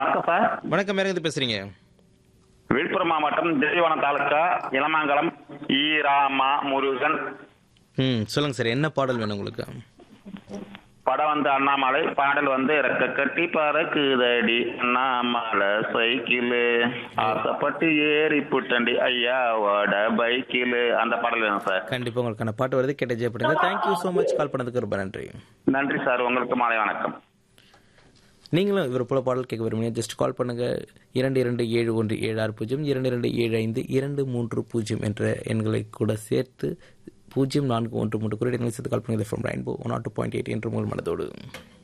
வணக்கம் சார் வணக்கம் யாருங்க பேசுறீங்க விழுப்புரம் மாவட்டம் திண்டிவனம் தாலுக்கா இளமாங்கலம் ஈராமா முருகன் ம் சொல்லுங்க சார் என்ன பாடல் வேணும் உங்களுக்கு படம் வந்து அண்ணாமலை பாடல் வந்து ரெக்க கட்டி பறக்குதடி அண்ணாமலை சைக்கிளு ஆசைப்பட்டு ஏறி புட்டண்டி ஐயாவோட பைக்கிலு அந்த பாடல் வேணும் சார் கண்டிப்பா உங்களுக்கான பாட்டு வருது கேட்ட ஜெயப்படுங்க தேங்க்யூ ஸோ மச் கால் பண்ணதுக்கு ரொம்ப நன்றி நன்றி சார் உங்களுக்கு மாலை வணக்கம் நீங்களும் இவர் போல பாடல் கேட்க விரும்பினா ஜஸ்ட் கால் பண்ணுங்க இரண்டு இரண்டு ஏழு ஒன்று ஏழு ஆறு பூஜ்ஜியம் இரண்டு இரண்டு ஏழு ஐந்து இரண்டு மூன்று பூஜ்ஜியம் என்ற எண்களை கூட சேர்த்து பூஜ்ஜியம் நான்கு ஒன்று மூன்று குறியீடுகளை சேர்த்து கால் பண்ணுங்க from rainbow one naught two point eight என்று உங்கள் மனதோடு